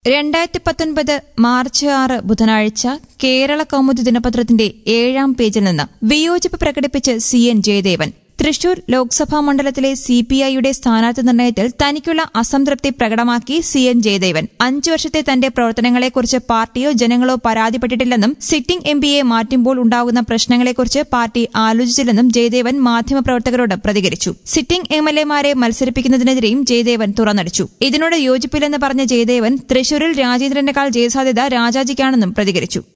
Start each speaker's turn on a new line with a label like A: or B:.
A: രണ്ടായിരത്തി പത്തൊൻപത് മാർച്ച് ആറ് ബുധനാഴ്ച കേരള കൗമുദി ദിനപത്രത്തിന്റെ ഏഴാം പേജിൽ നിന്ന് വിയോജിപ്പ് പ്രകടിപ്പിച്ച് സി എൻ ജയദേവൻ തൃശൂർ ലോക്സഭാ മണ്ഡലത്തിലെ സി പി ഐയുടെ സ്ഥാനാർത്ഥി നിർണയത്തിൽ തനിക്കുള്ള അസംതൃപ്തി പ്രകടമാക്കി സി എൻ ജയദേവൻ അഞ്ചു വർഷത്തെ തന്റെ പ്രവർത്തനങ്ങളെക്കുറിച്ച് പാർട്ടിയോ ജനങ്ങളോ പരാതിപ്പെട്ടിട്ടില്ലെന്നും സിറ്റിംഗ് എം പിയെ മാറ്റുമ്പോൾ ഉണ്ടാകുന്ന പ്രശ്നങ്ങളെക്കുറിച്ച് പാർട്ടി ആലോചിച്ചില്ലെന്നും ജയദേവൻ മാധ്യമപ്രവർത്തകരോട് പ്രതികരിച്ചു സിറ്റിംഗ് എം എൽ എമാരെ മത്സരിപ്പിക്കുന്നതിനെതിരെയും ജയദേവൻ തുറന്നടിച്ചു ഇതിനോട് യോജിപ്പില്ലെന്ന് പറഞ്ഞ ജയദേവൻ തൃശൂരിൽ രാജേന്ദ്രന്റെക്കാൾ ജയസാധ്യത രാജാജിക്കാണെന്നും പ്രതികരിച്ചു